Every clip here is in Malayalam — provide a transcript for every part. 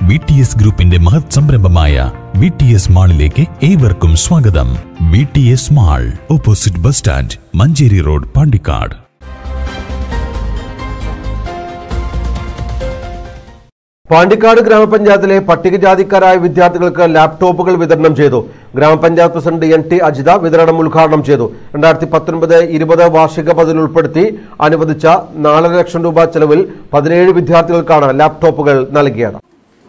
വി ടി എസ് ഗ്രൂപ്പിന്റെ മഹത് സംരംഭമായ വി ടി എസ് മാളിലേക്ക് ഏവർക്കും സ്വാഗതം V T S mall opposite bus stand Manjeri road Pandikkad Pandikkad ഗ്രാമപഞ്ചായത്തിലെ പട്ടികജാതിക്കാരായ വിദ്യാർത്ഥികൾക്ക് ലാപ്ടോപ്പുകൾ വിതരണം ചെയ്തു ഗ്രാമപഞ്ചായത്ത് പ്രസിഡന്റ് എൻ ടി അജിത വിതരണം ഉദ്ഘാടനം ചെയ്തു രണ്ടായിരത്തി പത്തൊൻപത് ഇരുപത് വാർഷിക പദ്ധതിയിൽ ഉൾപ്പെടുത്തി അനുവദിച്ച നാലര ലക്ഷം രൂപ ചെലവിൽ പതിനേഴ് വിദ്യാർത്ഥികൾക്കാണ് ലാപ്ടോപ്പുകൾ നൽകിയത്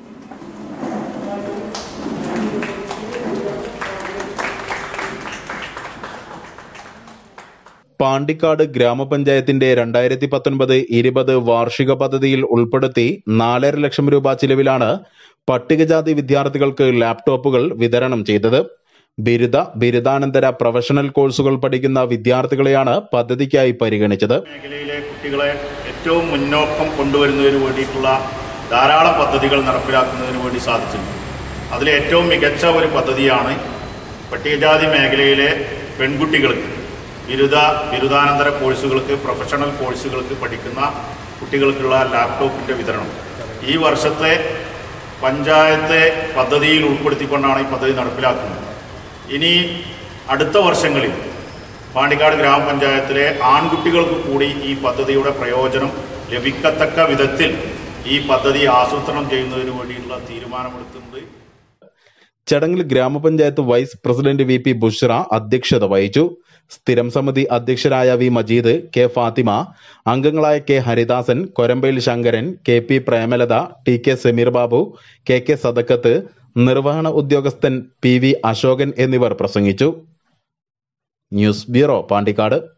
പാണ്ടിക്കാട് ഗ്രാമപഞ്ചായത്തിന്റെ രണ്ടായിരത്തി പത്തൊൻപത് ഇരുപത് വാർഷിക പദ്ധതിയിൽ ഉൾപ്പെടുത്തി നാലര ലക്ഷം രൂപ ചിലവിലാണ് പട്ടികജാതി വിദ്യാർത്ഥികൾക്ക് ലാപ്ടോപ്പുകൾ വിതരണം ചെയ്തത് ബിരുദ ബിരുദാനന്തര പ്രൊഫഷണൽ കോഴ്സുകൾ പഠിക്കുന്ന വിദ്യാർത്ഥികളെയാണ് പദ്ധതിക്കായി പരിഗണിച്ചത് മേഖലയിലെ കുട്ടികളെ ഏറ്റവും മുന്നോക്കം കൊണ്ടുവരുന്നതിന് വേണ്ടിയിട്ടുള്ള ധാരാളം പദ്ധതികൾ നടപ്പിലാക്കുന്നതിന് വേണ്ടി സാധിച്ചിട്ടുണ്ട് അതിൽ ഏറ്റവും മികച്ച ഒരു പദ്ധതിയാണ് പട്ടികജാതി മേഖലയിലെ പെൺകുട്ടികൾക്ക് ബിരുദ ബിരുദാനന്തര കോഴ്സുകൾക്ക് പ്രൊഫഷണൽ കോഴ്സുകൾക്ക് പഠിക്കുന്ന കുട്ടികൾക്കുള്ള ലാപ്ടോപ്പിൻ്റെ വിതരണം ഈ വർഷത്തെ പഞ്ചായത്ത് പദ്ധതിയിൽ ഉൾപ്പെടുത്തിക്കൊണ്ടാണ് ഈ പദ്ധതി നടപ്പിലാക്കുന്നത് ഇനി അടുത്ത വർഷങ്ങളിൽ പാണ്ടിക്കാട് ഗ്രാമപഞ്ചായത്തിലെ ആൺകുട്ടികൾക്ക് കൂടി ഈ പദ്ധതിയുടെ പ്രയോജനം ലഭിക്കത്തക്ക വിധത്തിൽ ഈ പദ്ധതി ആസൂത്രണം ചെയ്യുന്നതിന് വേണ്ടിയിട്ടുള്ള തീരുമാനമെടുക്കുന്നത് ചടങ്ങിൽ ഗ്രാമപഞ്ചായത്ത് vice president V P Bushra അധ്യക്ഷത വഹിച്ചു സ്ഥിരം സമിതി അധ്യക്ഷരായ വി മജീദ് കെ ഫാത്തിമ അംഗങ്ങളായ K Haridasan Korambayil Shankaran K P Premalatha T K Sameer Babu K K Sadakkath നിർവഹണ ഉദ്യോഗസ്ഥൻ പി വി അശോകൻ എന്നിവർ പ്രസംഗിച്ചു ന്യൂസ് ബ്യൂറോ പാണ്ടിക്കാട്